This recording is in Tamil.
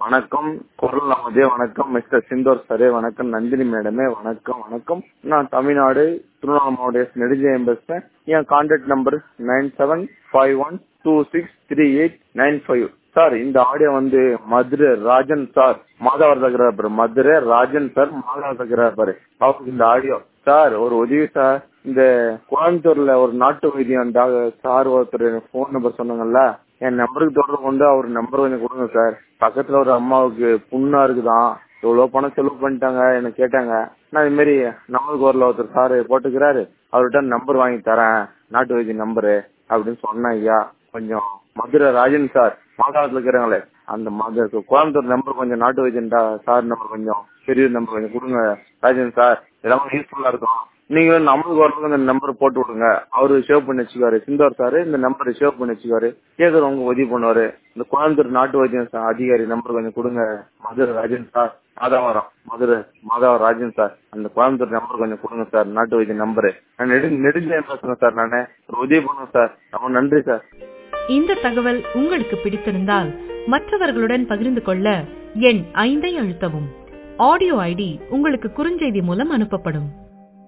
வணக்கம் குரல் நமதே வணக்கம் மிஸ்டர் சிந்தோர் சரே வணக்கம் நந்தினி மேடமே வணக்கம் வணக்கம் நான் தமிழ்நாடு திருவண்ணாமலை மாவட்ட நெடுஞ்செயம் பேசுறேன் என் contact number nine seven five one two six three eight nine five sir இந்த ஆடியோ வந்து மதுரை ராஜன் சார் மாதவர் தகுறாரு மதுரை ராஜன் சார் மாதவர் தகுறாரு அவருக்கு இந்த ஆடியோ சார் ஒரு உதவி சார் இந்த கோயம்புத்தூர்ல ஒரு நாட்டு வைத்தியம் சார் ஒருத்தர் போன் நம்பர் சொன்னாங்கல்ல என் நம்பருக்கு தொடர்பு கொண்டு அவர் நம்பர் கொஞ்சம் கொடுங்க சார் பக்கத்துல ஒரு அம்மாவுக்கு புண்ணா இருக்குதான் எவ்வளவு பணம் செலவு பண்ணிட்டாங்க என்ன கேட்டாங்க நான் இது மாதிரி நம்மளுக்கு ஒரு ஒருத்தர் சார் போட்டுக்கிறாரு அவர்கிட்ட நம்பர் வாங்கி தரேன் நாட்டு வைத்திய நம்பரு அப்படின்னு சொன்னேன் ஐயா கொஞ்சம் மதுரை ராஜன் சார் மாகாணத்துல இருக்கிறாங்களே அந்த மதுரை கோயம்புத்தூர் நம்பர் கொஞ்சம் நாட்டு வைத்தியன் சார் நம்பர் கொஞ்சம் பெரிய நம்பர் கொஞ்சம் கொடுங்க ராஜன் சார் இதெல்லாம் யூஸ்ஃபுல்லா இருக்கும் நீங்க நம்மளுக்கு வரதுக்கு இந்த நம்பர் போட்டு விடுங்க அவரு சேவ் பண்ணி வச்சுக்காரு சிந்தோர் சார் இந்த நம்பரை சேவ் பண்ணி வச்சுக்காரு கேக்குறவங்க உதவி பண்ணுவாரு இந்த கோயம்புத்தூர் நாட்டு வைத்தியம் அதிகாரி நம்பர் கொஞ்சம் கொடுங்க மதுரை ராஜன் சார் மாதாவரம் மதுரை மாதாவரம் ராஜன் சார் அந்த கோயம்புத்தூர் நம்பர் கொஞ்சம் கொடுங்க சார் நாட்டு வைத்திய நம்பரு நான் நெடு நெடுஞ்செயம் பேசுறேன் சார் நானு ஒரு உதவி பண்ணுங்க சார் ரொம்ப நன்றி சார் இந்த தகவல் உங்களுக்கு பிடித்திருந்தால் மற்றவர்களுடன் பகிர்ந்து கொள்ள எண் ஐந்தை அழுத்தவும் ஆடியோ ஐடி உங்களுக்கு குறுஞ்செய்தி மூலம் அனுப்பப்படும்